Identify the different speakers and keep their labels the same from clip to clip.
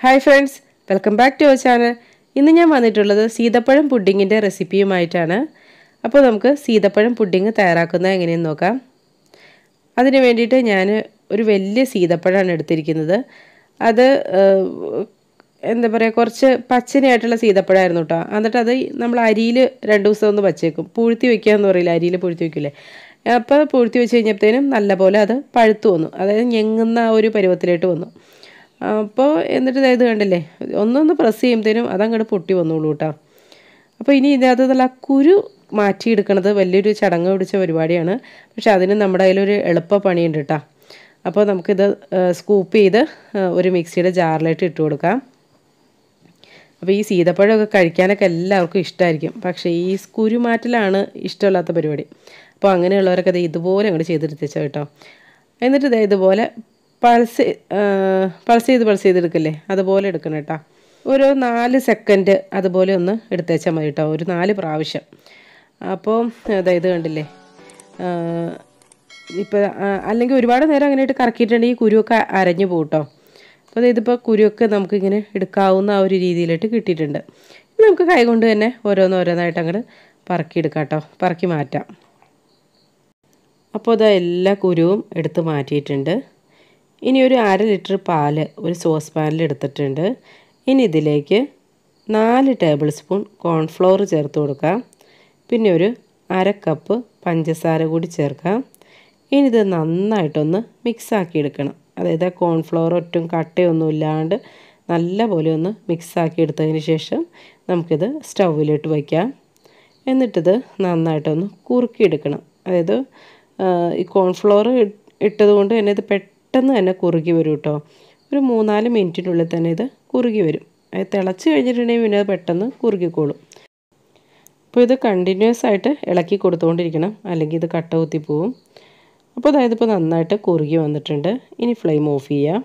Speaker 1: hi friends welcome back to our channel ഇന്ന് ഞാൻ വന്നിട്ടുള്ളത് സീതപ്പഴം പുഡിങ്ങിൻ്റെ റെസിപ്പിയുമായിട്ടാണ് അപ്പോൾ നമുക്ക് സീതപ്പഴം പുഡിങ് തയ്യാറാക്കുന്നത് എങ്ങനെയെന്ന് നോക്കാം അതിന് വേണ്ടിയിട്ട് ഞാൻ ഒരു വലിയ സീതപ്പഴമാണ് എടുത്തിരിക്കുന്നത് അത് ഏഹ്, എന്താ പറയുക കുറച്ച് പച്ചനെയായിട്ടുള്ള സീതപ്പഴമായിരുന്നു കേട്ടോ എന്നിട്ട് അത് നമ്മൾ അരിയിൽ രണ്ട് ദിവസം ഒന്ന് വച്ചേക്കും പൂഴ്ത്തി വെക്കുക എന്ന് പറയില്ല അരിയിൽ പൂഴ്ത്തി വെക്കില്ലേ അപ്പോൾ പൂഴ്ത്തി വെച്ച് കഴിഞ്ഞപ്പോഴത്തേനും നല്ലപോലെ അത് പഴുത്തു വന്നു അതായത് ഞെങ്ങുന്ന ആ ഒരു പരുവത്തിലേക്ക് വന്നു അപ്പോൾ എന്നിട്ട് ദേ ഇത് കണ്ടില്ലേ ഒന്നൊന്ന് പ്രസ് ചെയ്യുമ്പോഴത്തേനും അതങ്ങോട്ട് പൊട്ടി വന്നോളൂ കേട്ടോ അപ്പോൾ ഇനി ഇതിനകത്ത് നല്ല കുരു മാറ്റിയെടുക്കണത് വലിയൊരു ചടങ്ങ് പിടിച്ച പരിപാടിയാണ് പക്ഷെ അതിന് നമ്മുടെ കയ്യിലൊരു എളുപ്പ പണിയുണ്ട് കേട്ടോ അപ്പോൾ നമുക്കിത് സ്കൂപ്പ് ചെയ്ത് ആ, ഒരു മിക്സിയുടെ ജാറിലേക്ക് ഇട്ട് കൊടുക്കാം അപ്പോൾ ഈ സീതപ്പഴമൊക്കെ കഴിക്കാനൊക്കെ എല്ലാവർക്കും ഇഷ്ടമായിരിക്കും പക്ഷേ ഈ കുരു മാറ്റലാണ് ഇഷ്ടമില്ലാത്ത പരിപാടി അപ്പോൾ അങ്ങനെയുള്ളവരൊക്കെ ദേ ഇതുപോലെ അങ്ങോട്ട് ചെയ്തെടുത്തേച്ചോ കേട്ടോ എന്നിട്ട് ദേ ഇതുപോലെ പൾസ് പൾസ് ചെയ്ത് പൾസ് ചെയ്തെടുക്കില്ലേ അതുപോലെ എടുക്കണം കേട്ടോ ഒരു നാല് സെക്കൻഡ് അതുപോലെ ഒന്ന് എടുത്തേച്ചാൽ മതി കേട്ടോ ഒരു നാല് പ്രാവശ്യം അപ്പോൾ അതായത് ഇത് കണ്ടില്ലേ ഇപ്പോൾ അല്ലെങ്കിൽ ഒരുപാട് നേരം അങ്ങനെയായിട്ട് കറക്കിയിട്ടുണ്ടെങ്കിൽ കുരുവൊക്കെ അരഞ്ഞു പോകും കേട്ടോ അപ്പോൾ ഇതിപ്പോൾ കുരുവൊക്കെ നമുക്കിങ്ങനെ എടുക്കാവുന്ന ആ ഒരു രീതിയിലായിട്ട് കിട്ടിയിട്ടുണ്ട് ഇനി നമുക്ക് കൈകൊണ്ട് തന്നെ ഓരോന്ന് ഓരോന്നായിട്ട് അങ്ങോട്ട് പറക്കിയെടുക്കാം കേട്ടോ പറക്കി മാറ്റാം അപ്പോൾ ഇതാ എല്ലാ കുരുവും എടുത്ത് മാറ്റിയിട്ടുണ്ട് ഇനി ഒരു അര ലിറ്റർ പാല് ഒരു സോസ് പാനിൽ എടുത്തിട്ടുണ്ട് ഇനി ഇതിലേക്ക് നാല് ടേബിൾ സ്പൂൺ കോൺഫ്ലോർ ചേർത്ത് കൊടുക്കാം പിന്നെ ഒരു അര കപ്പ് പഞ്ചസാര കൂടി ചേർക്കാം ഇനി ഇത് നന്നായിട്ടൊന്ന് മിക്സ് ആക്കി എടുക്കണം അതായത് ആ കോൺഫ്ലോർ ഒട്ടും കട്ടയൊന്നും ഇല്ലാണ്ട് നല്ല പോലെ ഒന്ന് മിക്സ് ആക്കി എടുത്തതിന് ശേഷം നമുക്കിത് സ്റ്റൗവിലിട്ട് വയ്ക്കാം എന്നിട്ടിത് നന്നായിട്ടൊന്ന് കുറുക്കിയെടുക്കണം അതായത് ആ, ഈ കോൺഫ്ലോർ ഇട്ടത് കൊണ്ട് തന്നെ ഇത് പെട്ടെന്ന് തന്നെ കുറുകി വരും കേട്ടോ ഒരു മൂന്നാല് മിനിറ്റിനുള്ളിൽ തന്നെ ഇത് കുറുകി വരും അത് തിളച്ച് കഴിഞ്ഞിട്ടുണ്ടെങ്കിൽ പിന്നെ അത് പെട്ടെന്ന് കുറുകിക്കോളും അപ്പോൾ ഇത് കണ്ടിന്യൂസ് ആയിട്ട് ഇളക്കി കൊടുത്തുകൊണ്ടിരിക്കണം അല്ലെങ്കിൽ ഇത് കട്ട കുത്തി പോവും അപ്പോൾ അതായത് ഇപ്പോൾ നന്നായിട്ട് കുറുകി വന്നിട്ടുണ്ട് ഇനി ഫ്ലെയിം ഓഫ് ചെയ്യാം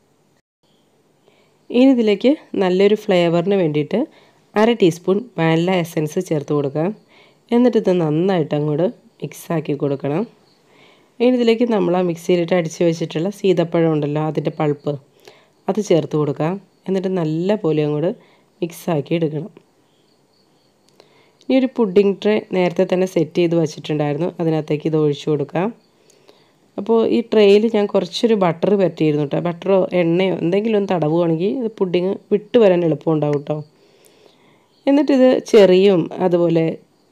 Speaker 1: ഇനി ഇതിലേക്ക് നല്ലൊരു ഫ്ലേവറിന് വേണ്ടിയിട്ട് അര ടീസ്പൂൺ വാനില എസൻസ് ചേർത്ത് കൊടുക്കാം എന്നിട്ട് ഇത് നന്നായിട്ട് അങ്ങോട്ട് മിക്സാക്കി കൊടുക്കണം ഇനി ഇതിലേക്ക് നമ്മൾ ആ മിക്സിയിലിട്ട് അടിച്ച് വെച്ചിട്ടുള്ള സീതപ്പഴം ഉണ്ടല്ലോ അതിൻ്റെ പൾപ്പ് അത് ചേർത്ത് കൊടുക്കാം എന്നിട്ട് നല്ല പോലെ അങ്ങോട്ട് മിക്സാക്കി എടുക്കണം ഇനി ഒരു പുഡിംഗ് ട്രേ നേരത്തെ തന്നെ സെറ്റ് ചെയ്ത് വെച്ചിട്ടുണ്ടായിരുന്നു അതിനകത്തേക്ക് ഇത് ഒഴിച്ചു കൊടുക്കാം അപ്പോൾ ഈ ട്രേയിൽ ഞാൻ കുറച്ചൊരു ബട്ടർ പറ്റിയിരുന്നു കേട്ടോ ബട്ടറോ എണ്ണയോ എന്തെങ്കിലും ഒന്ന് തടവുകയാണെങ്കിൽ ഇത് പുഡിങ് വിട്ട് വരാൻ എളുപ്പമുണ്ടാവും കേട്ടോ എന്നിട്ടിത് ചെറിയും അതുപോലെ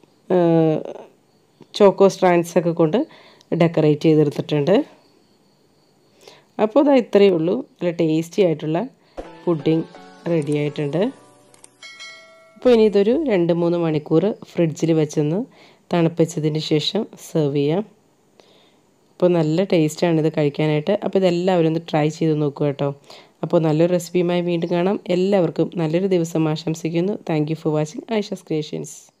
Speaker 1: ചോക്കോ സ്ട്രാൻഡ്സ് ഒക്കെ കൊണ്ട് ഡെക്കറേറ്റ് ചെയ്തെടുത്തിട്ടുണ്ട് അപ്പോൾ ഇതാ ഇത്രയേ ഉള്ളൂ നല്ല ടേസ്റ്റി ആയിട്ടുള്ള പുഡിങ് റെഡി ആയിട്ടുണ്ട് അപ്പോൾ ഇനി ഇതൊരു രണ്ട് മൂന്ന് മണിക്കൂർ ഫ്രിഡ്ജിൽ വെച്ചൊന്ന് തണുപ്പിച്ചതിന് ശേഷം സെർവ് ചെയ്യാം അപ്പോൾ നല്ല ടേസ്റ്റാണ് ഇത് കഴിക്കാനായിട്ട് അപ്പോൾ ഇതെല്ലാവരും ഒന്ന് ട്രൈ ചെയ്ത് നോക്കുക കേട്ടോ അപ്പോൾ നല്ലൊരു റെസിപ്പിയുമായി വീണ്ടും കാണാം എല്ലാവർക്കും നല്ലൊരു ദിവസം ആശംസിക്കുന്നു thank you for watching Aisha's creations